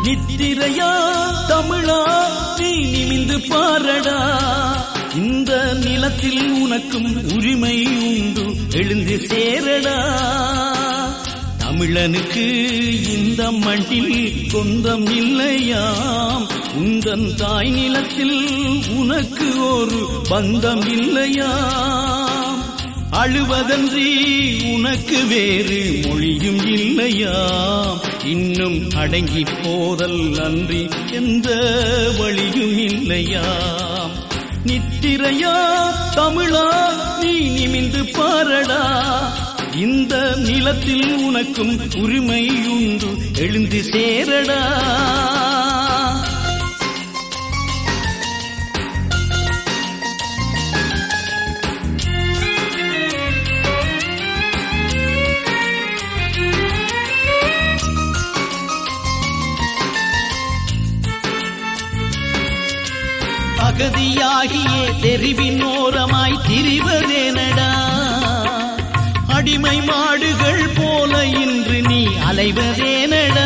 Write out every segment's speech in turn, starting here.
நித்திரையா தமிழா நீ நிமிந்து பாரடா இந்த நிலத்தில் உனக்கும் உரிமை உண்டு எழுந்து சேரடா தமிழனுக்கு இந்த மண்ணில் சொந்தம் இல்லையாம் உந்தன் தாய் நிலத்தில் உனக்கு ஒரு பந்தம் இல்லையாம் அழுவதன்றி உனக்கு வேறு மொழியும் இல்லையாம் இன்னும் அடங்கி போதல் அன்றி எந்த வழியும் இல்லையாம் நித்திரையா தமிழா நீ நிமிந்து பாரடா இந்த நிலத்தில் உனக்கும் உரிமை உண்டு எழுந்து சேரடா அகதியாகியே தெரிவின் ஓரமாய் திரிவதேனடா அடிமை மாடுகள் போல இன்று நீ அலைவதேனடா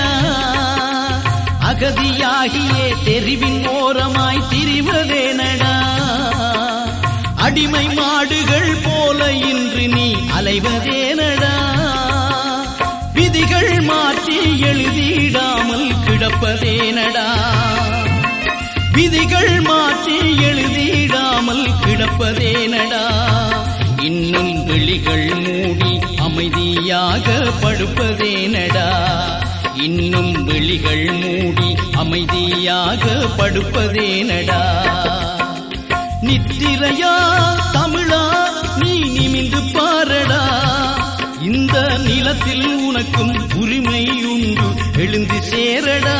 அகதியாகியே தெரிவின் ஓரமாய் திரிவதேனடா அடிமை மாடுகள் போல இன்று நீ அலைவதேனடா விதிகள் மாற்றி எழுதிடாமல் கிடப்பதேனடா விதிகள் மாற்றி எழுதிடாமல் கிடப்பதேனடா இன்னும் விழிகள் மூடி அமைதியாக படுப்பதேனடா இன்னும் விழிகள் மூடி அமைதியாக படுப்பதேனடா நித்திரையா தமிழா நீ நிமிந்து பாரடா இந்த நிலத்தில் உனக்கும் உரிமை உண்டு எழுந்து சேரடா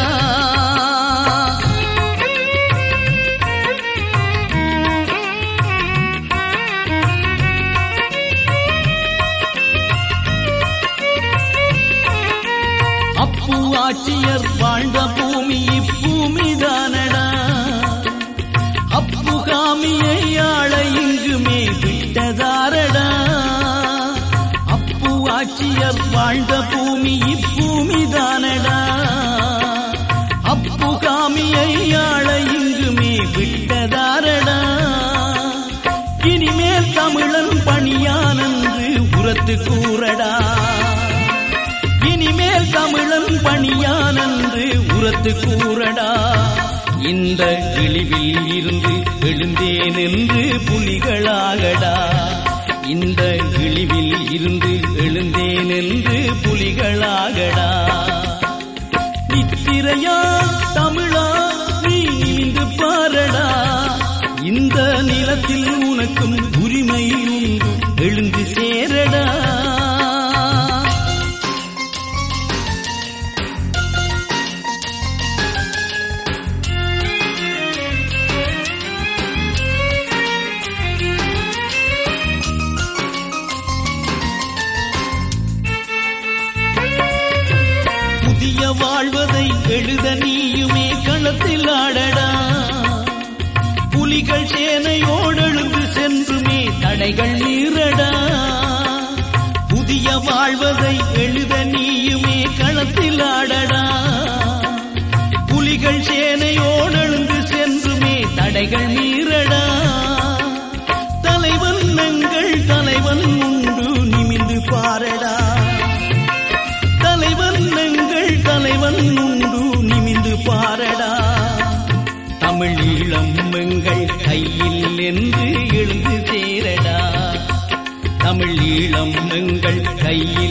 அப்பு ஆட்சியர் வாழ்ந்த பூமி இப்பூமிதானடா அப்புகாமியை ஆள இங்குமே விட்டதாரடா அப்பு ஆட்சியர் வாழ்ந்த பூமி இப்பூமிதானடா அப்புகாமியை ஆள இங்குமே விட்டதாரடா இனிமேல் தமிழன் பணியானன்று உரத்து கூறடா இனிமேல் தமிழன் பணியானன்று உரத்து கூறடா இந்த இழிவில் இருந்து எழுந்தேன் என்று புலிகளாகடா இந்த இழிவில் இருந்து எழுந்தேன் என்று புலிகளாகடா நித்திரையா தமிழா நீ நிமிந்து பாரடா இந்த நிலத்தில் உனக்கும் உரிமை உண்டு எழுந்து சேரடா புதிய வாழ்வதை எழுத நீயுமே களத்தில் ஆடடா புலிகள் சேனையோடெழுந்து சென்றுமே தடைகள் மீறடா புதிய வாழ்வதை எழுத நீயுமே களத்தில் ஆடடா புலிகள் சேனையோடெழுந்து சென்றுமே தடைகள் மீறடா தலைவன் எங்கள் தலைவன் உண்டு நிமிந்து பாரடா தலைவன் எங்கள் தலைவன் உண்டு நிமிந்து பாரடா தமிழ் ஈழம் எங்கள் கையில் என்று எழுந்து சேரடா தமிழ் ஈழம் எங்கள் கையில்